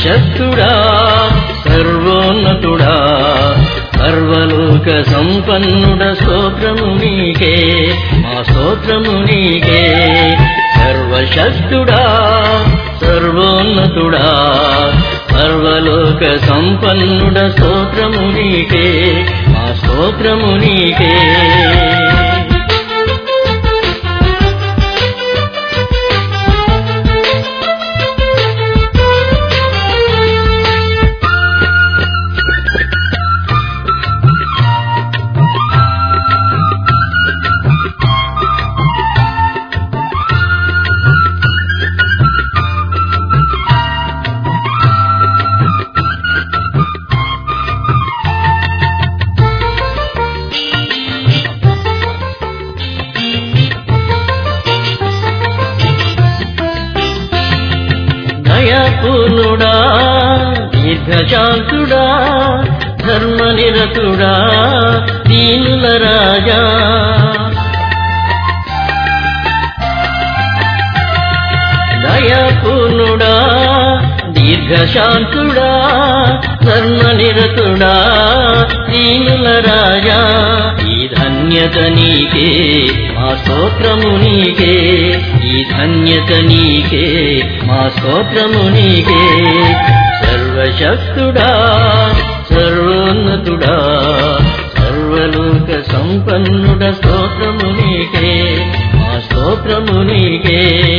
సర్వశక్తుడా సర్వోన్నతుడా సర్వలోక సంపన్నుడ స్తోత్రము నీకే మా స్తోత్రము నీకే సర్వశక్తుడా సర్వోన్నతుడా సర్వలోక సంపన్నుడ స్తోత్రము నీకే మా స్తోత్రము నీకే దయపూర్ణుడా దీర్ఘశాంతుడా ధర్మనిరతుడా దీనుల రాజా దయపూర్ణుడా దీర్ఘశాంతుడా ధర్మనిరతుడా దీనుల రాజా ఈ ధన్యత నీకే మా స్తోత్రము నీకే ఈ ధన్యత నీకే మా స్తోత్రము నీకే సర్వశక్తుడా సర్వోన్నతుడా సర్వలోక సంపన్నుడ స్తోత్రము నీకే మా స్తోత్రము నీకే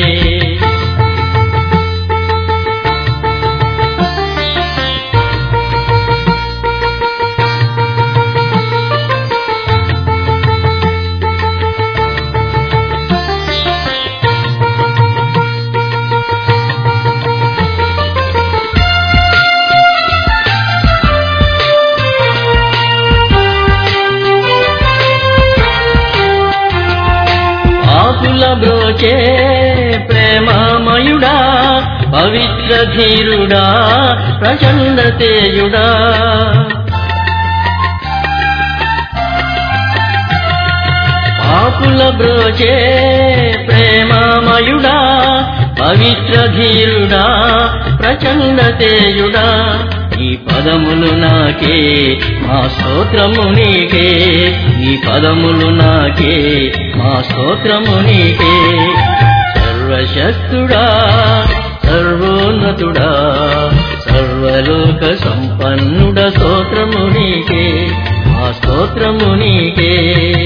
ఆకుల బ్రోచే ప్రేమామయుడా పవిత్ర ధీరుడా ప్రచండ తేజుడా ఆకుల బ్రోచే ప్రేమామయుడా పవిత్ర ధీరుడా ప్రచండ తేజుడా ఈ పదములు నాకే మా స్తోత్రము నీకే ఈ పదములు నాకే మా స్తోత్రము నీకే సర్వశక్తుడా సర్వోన్నతుడా సర్వలోక సంపన్నుడ స్తోత్రము నీకే మా స్తోత్రము నీకే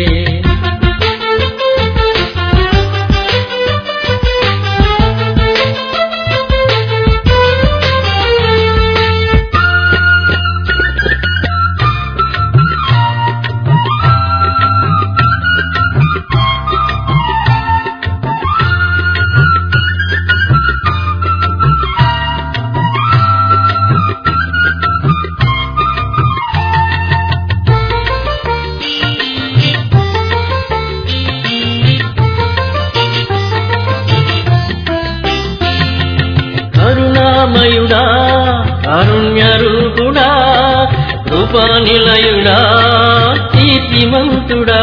కరుణామయుడా కారుణ్యరూపుడా కృపానిలయుడా కీర్తిమంతుడా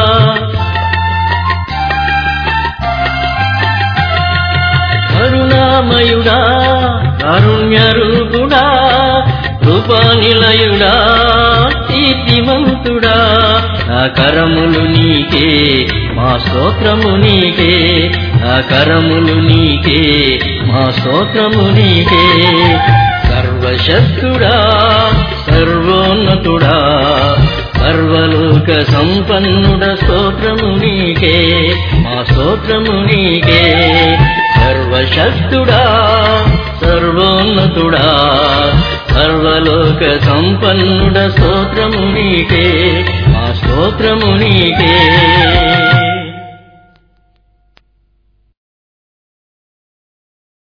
కరుణామయుడా కారుణ్యరూపుడా కృపానిలయుడా కీర్తిమంతుడా నా కరములు నీకే మా స్తోత్రము నీకే నా కరములు నీకే మా స్తోత్రము నీకే సర్వశక్తుడా సర్వోన్నతుడా సర్వలోక సంపన్నుడ స్తోత్రము నీకే మా స్తోత్రము నీకే సర్వశక్తుడా సర్వోన్నతుడా సర్వలోక సంపన్నుడ స్తోత్రము నీకే మా స్తోత్రము నీకే